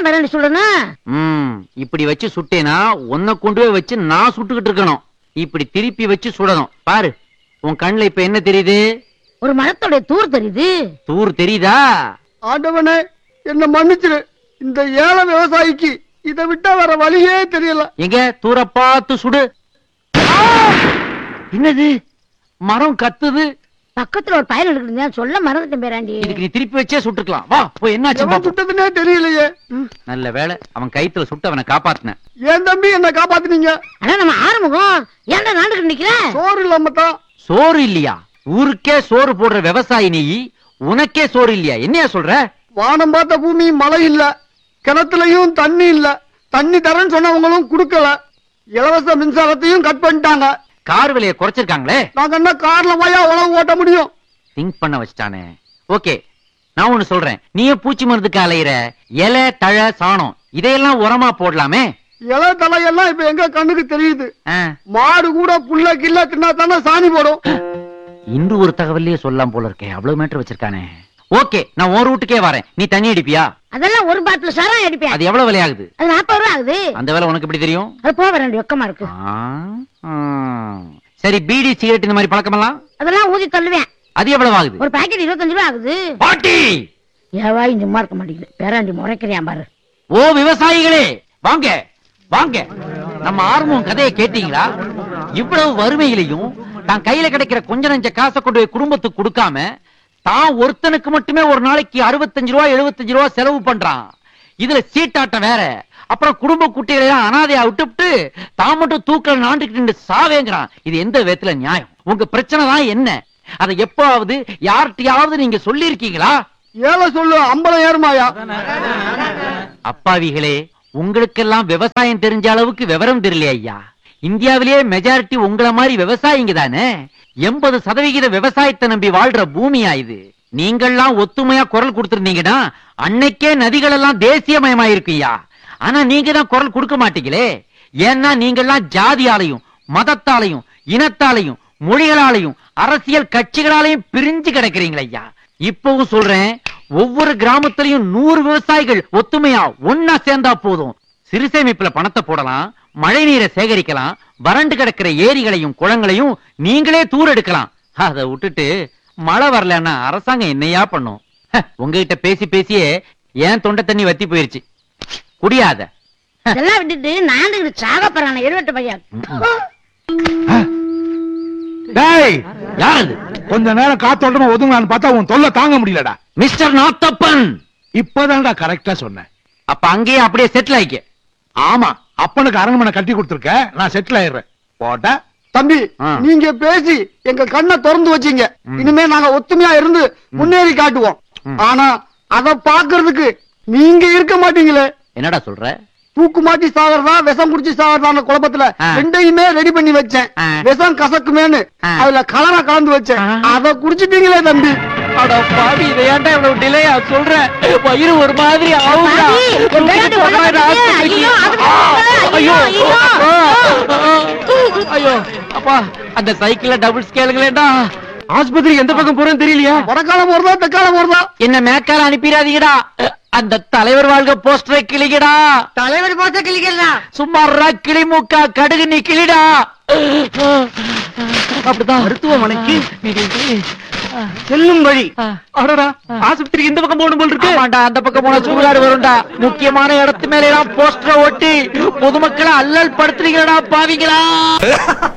இப்படிதான் மிரண்டி சொல்லணும் ம் இப்படி வச்சு சுட்டேனா உன்னை கொண்டு போய் வச்சு நான் சுட்டுக்கிட்டு இருக்கணும் இப்படி திருப்பி வச்சு சுடணும் பாரு உன் கண்ணுல இப்ப என்ன தெரியுது ஒரு மரத்தோட தூர் தெரியுது தூர் தெரியுதா ஆண்டவனே என்ன மன்னிச்சிரு இந்த ஏழை விவசாயிக்கு இதை விட்டா வேற வழியே தெரியல எங்க தூர பார்த்து சுடு ஆ! என்னது மரம் கத்துது பக்கத்துல ஒரு பயல் இருக்குதுன்னு சொல்ல மறந்துட்டேன் பேராண்டி இதுக்கு நீ திருப்பி வச்சே சுட்டுக்கலாம் வா போய் என்னாச்சு எவன் பாப்போம். சுட்டதுன்னே தெரியலையே ம். நல்ல வேளை அவன் கைத்துல சுட்டு அவனை காப்பாத்தின ஏன் தம்பி என்ன காப்பாத்துனீங்க ஆனா நம்ம ஆறுமுகம் ஏன்டா நாண்டுக்கு நிக்கிற சோறு இல்லாம தான் சோறு இல்லையா ஊருக்கே சோறு போடுற விவசாயி நீ உனக்கே சோறு இல்லையா என்னையா சொல்ற வானம் பார்த்த பூமி மழை இல்ல கிணத்துலயும் தண்ணி இல்ல தண்ணி தரேன்னு சொன்னவங்களும் கொடுக்கல இலவச மின்சாரத்தையும் கட் பண்ணிட்டாங்க கார் விலையை குறைச்சிருக்காங்களே நாங்க என்ன கார்ல போயா உழவு ஓட்ட முடியும் திங்க் பண்ண வச்சுட்டானே ஓகே நான் ஒண்ணு சொல்றேன் நீயே பூச்சி மருந்துக்கு அலையிற இலை தழை சாணம் இதையெல்லாம் உரமா போடலாமே இலை தலையெல்லாம் இப்ப எங்க கண்ணுக்கு தெரியுது ஆ, மாடு கூட புல்ல கில்ல தின்னா தானே சாணி போடும் இன்று ஒரு தகவலையே சொல்லலாம் போல இருக்கே அவ்வளவு மீட்டர் வச்சிருக்கானே ஓகே நான் ஒரு ரூட்டுக்கே வரேன் நீ தண்ணி அடிப்பியா அதெல்லாம் ஒரு பாட்டில் சாரம் அடிப்பேன் அது எவ்வளவு விலையாகுது அது நாற்பது ரூபா ஆகுது அந்த வேலை உனக்கு எப்படி தெரியும் அது போக வேண்டிய வெக்கமா இருக்கு ஆ, ஆ. சரி பீடி சிகரெட் இந்த மாதிரி பழக்கமெல்லாம் அதெல்லாம் ஊதி தள்ளுவேன் அது எவ்வளவு ஆகுது ஒரு பாக்கெட் இருபத்தஞ்சு ரூபா ஆகுது பாட்டி ஏவாய் சும்மா இருக்க மாட்டேங்குது பேராண்டி முறைக்கிறியான் பாரு ஓ விவசாயிகளே வாங்க வாங்க நம்ம ஆர்வம் கதையை கேட்டீங்களா இவ்வளவு வறுமையிலையும் தான் கையில கிடைக்கிற கொஞ்ச நஞ்ச காசை கொண்டு போய் குடும்பத்துக்கு கொடுக்காம தான் ஒருத்தனுக்கு மட்டுமே ஒரு நாளைக்கு அறுபத்தஞ்சு ரூபா எழுபத்தஞ்சு ரூபா செலவு பண்றான் இதுல சீட்டாட்டம் வேற அப்புறம் குடும்ப குட்டிகளை எல்லாம் அனாதையா விட்டுவிட்டு தான் மட்டும் தூக்கல நாண்டுகிட்டு நின்று சாவேங்கிறான் இது எந்த விதத்துல நியாயம் உங்க பிரச்சனை தான் என்ன அதை எப்பவாவது யார்கிட்டயாவது நீங்க சொல்லி இருக்கீங்களா ஏழை சொல்லு அம்பலம் ஏறுமாயா அப்பாவிகளே உங்களுக்கெல்லாம் விவசாயம் தெரிஞ்ச அளவுக்கு விவரம் தெரியல ஐயா இந்தியாவிலேயே மெஜாரிட்டி உங்கள மாதிரி விவசாயிங்க தானே எண்பது சதவிகித விவசாயத்தை நம்பி வாழ்ற பூமியா இது நீங்கள்லாம் ஒத்துமையா குரல் கொடுத்திருந்தீங்கன்னா அன்னைக்கே நதிகள் எல்லாம் தேசியமயமாயிருக்குய்யா ஆனா நீங்க தான் குரல் கொடுக்க மாட்டீங்களே ஏன்னா நீங்கள்லாம் ஜாதியாலையும் மதத்தாலையும் இனத்தாலையும் மொழிகளாலையும் அரசியல் கட்சிகளாலையும் பிரிஞ்சு கிடக்குறீங்களே ஐயா இப்பவும் சொல்றேன் ஒவ்வொரு கிராமத்திலையும் நூறு விவசாயிகள் ஒத்துமையா ஒன்னா சேர்ந்தா போதும் சிறுசேமிப்புல பணத்தை போடலாம் மழை நீரை சேகரிக்கலாம் வறண்டு கிடக்கிற ஏரிகளையும் குளங்களையும் நீங்களே தூர் எடுக்கலாம் அதை விட்டுட்டு மழை வரலன்னா அரசாங்கம் என்னையா பண்ணும் ஹ, உங்ககிட்ட பேசி பேசியே ஏன் தொண்டை தண்ணி வத்தி போயிருச்சு குடியாத இதெல்லாம் விட்டுட்டு நாண்டுகிட்டு சாக போறான எழுவட்ட பையன் டேய் யாரது கொஞ்ச நேரம் காத்தோட்டமா ஒதுங்கலான்னு பார்த்தா உன் தொல்லை தாங்க முடியலடா மிஸ்டர் நாத்தப்பன் இப்பதான்டா கரெக்டா சொன்னேன் அப்ப அங்கேயே அப்படியே செட்டில் ஆயிக்க ஆமா அப்பனுக்கு அரண்மனை கட்டி கொடுத்துருக்க நான் செட்டில் ஆயிடுறேன் போட்டா தம்பி ஆ. நீங்க பேசி எங்க கண்ணை திறந்து வச்சீங்க இனிமே நாங்க ஒத்துமையா இருந்து முன்னேறி காட்டுவோம் ஆனா அத பாக்குறதுக்கு நீங்க இருக்க மாட்டீங்களே என்னடா சொல்ற தூக்கு மாட்டி சாகிறதா விஷம் குடிச்சு சாகிறதான குழப்பத்துல ஆ. ரெண்டையுமே ரெடி பண்ணி வச்சேன் ஆ. விஷம் கசக்குமேன்னு ஆ. அதுல கலரை கலந்து வச்சேன் ஆ. அத குடிச்சிட்டீங்களே தம்பி அட பாவி இதை ஏன்டா இவ்வளவு டிலேயா சொல்ற வயிறு ஒரு மாதிரி ஆகும்டா. பாவி, என் பேராண்டி தூக்கிட்டு போறேன் உள்ள ஆஸ்பத்திரிக்கு. ஐயோ, அது ஆ, ஐயோ, ஐயோ, ஐயோ. ஐயோ அப்பா அந்த சைக்கிள்ல டபுள் ஸ்கேலுங்களேடா ஆஸ்பத்திரி எந்த பக்கம் போறேன்னு தெரியலையா வடக்காலம் போறதா தெக்காலம் போறதா என்ன மேக்கால அனுப்பிடாதீங்கடா அந்த தலைவர் வாழ்க போஸ்டரை கிளிக்கடா தலைவர் போத்த கிளிக்கலாம் சும்மா ரா, கிளி மூக்கா கடுகு நீ கிளிடா அப்படிதான் மருத்துவமனைக்கு செல்லும் வழி அடடா ஆஸ்பத்திரிக்கு இந்த பக்கம் போகணும் போல் இருக்கு ஆமாண்டா அந்த பக்கம் போனா சூறாடு வரும்டா முக்கியமான இடத்து மேல எல்லாம் போஸ்டரை ஒட்டி பொதுமக்களை அல்லல் படுத்துறீங்களா பாவிங்களா